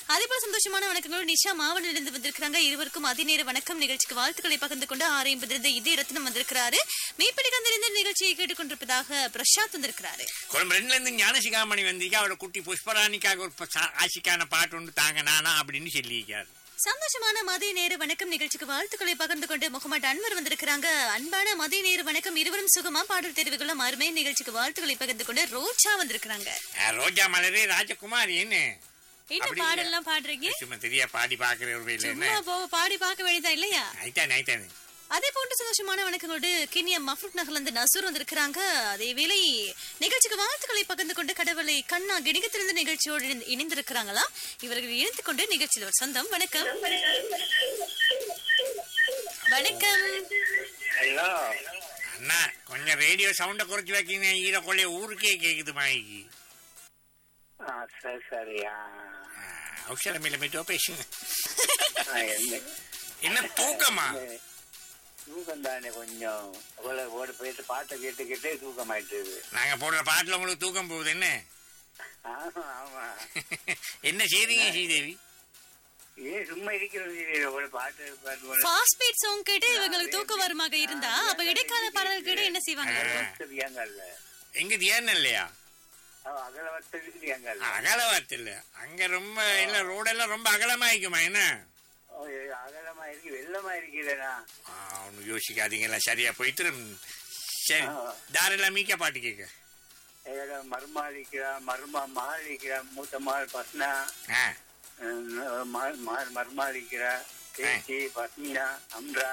அதே போல சந்தோஷமான வணக்கங்களோடு நிஷா மாவனிலிருந்து வந்திருக்காங்க இருவருக்கும் அதிநேர வணக்கம் நிகழ்ச்சிக்கு வாழ்த்துக்களை பகிர்ந்து கொண்டு ஆறு ஐம்பதிலிருந்து இதய ரத்னம் வந்திருக்கிறாரு மீப்படி கந்திலிருந்து நிகழ்ச்சியை கேட்டுக்கொண்டிருப்பதாக பிரசாத் வந்திருக்கிறாரு கொழும்பு ரெண்டுல இருந்து ஞானசிகாமணி வந்திருக்கா அவரோட குட்டி புஷ்பராணிக்காக ஒரு ப- சா- ஆசிக்கான பாட்டு ஒன்று தாங்க நானா அப்படின்னு சொல்லியிருக்காரு சந்தோஷமான மதிய நேர வணக்கம் நிகழ்ச்சிக்கு வாழ்த்துக்களை பகிர்ந்து கொண்டு முகமது அன்வர் வந்திருக்கிறாங்க அன்பான மதிய நேர வணக்கம் இருவரும் சுகமா பாடல் தெரிவுகளும் அருமை நிகழ்ச்சிக்கு வாழ்த்துக்களை பகிர்ந்து கொண்டு ரோச்சா வந்திருக்கிறாங்க அஹ், ரோஜா மலரே ராஜகுமார் என்ன என்ன அப்படி பாடல்லாம் பாடுறீங்க சும்மா தெரியா பாடி பாக்குற ஒரு வேலை என்ன சும்மா போ பாடி பார்க்க வேண்டியதா இல்லையா நைட்டானே நைட்டானே அதே போன்று சந்தோஷமான வணக்கங்களோடு கிண்ணிய மஃபுட் நகர்ல இருந்து நசூர் வந்திருக்கிறாங்க அதே வேளை நிகழ்ச்சிக்கு வாழ்த்துக்களை பகிர்ந்து கொண்டு கடவுளை கண்ணா கிணிகத்திலிருந்து நிகழ்ச்சியோடு இணைந்து- இணைந்திருக்கிறாங்களா இவர்கள் இணைந்து கொண்டு நிகழ்ச்சியில் ஒரு சொந்தம் வணக்கம் வணக்கம் ஹலோ அண்ணா கொஞ்சம் ரேடியோ சவுண்ட குறைச்சு வைக்கீங்க ஈர கொள்ளைய ஊருக்கே கேக்குது மாய்க்கு ஆ சரி சரியா அவசரம் இல்லை போயிட்டோ பேசுங்க ஆ, என்ன என்ன தூக்கமா தூக்கம் தானே கொஞ்சம் அவ்வளவு ஓடி போயிட்டு பாட்டை கேட்டு கேட்டே தூக்கம் ஆயிட்டு நாங்க போடுற பாட்டுல உங்களுக்கு தூக்கம் போகுது என்ன ஆமா ஆமா என்ன செய்றீங்க ஸ்ரீதேவி ஏன் சும்மா இருக்கிறது ஒரு பாட்டு பாட்டு போட ஃபாஸ்ட் பீட் சாங் கேட்டு இவங்களுக்கு தூக்கம் வருமாக இருந்தா அப்ப இடைக்கால பாடல் கேட்டு என்ன செய்வாங்க வசதியாங்கல்ல எங்க தியானம் இல்லையா அகல வசதியாங்கல்ல அகலவாத்து இல்ல அங்க ரொம்ப இல்ல ரோடெல்லாம் ரொம்ப அகலமாயிக்குமா என்ன அகலமா இருக்கு வெள்ளமா இருக்கிறேனா ஆ, ஒண்ணும் யோசிக்காதீங்க எல்லாம் சரியா போயிட்டு ம், சரி ஆ. தாரெல்லாம் மீக்க பாட்டு கேட்க மருமாளிக்கிறா மருமா மாளிக்கிறா மூத்த மாள் பஸ்னா ஆ, மர்மாளிக்கிறா பேச்சி பத்மினா அம்ரா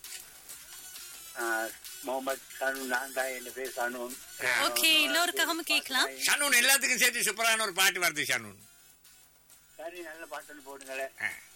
முகமது சனு நான் தான் என் பேர் சனு ஓகே எல்லோருக்காகவும் கேட்கலாம் ஷனூன் எல்லாத்துக்கும் சேர்த்து சூப்பரான ஒரு பாட்டு வருது ஷனூன் சரி நல்ல பாட்டுன்னு போடுங்களேன் ஆ.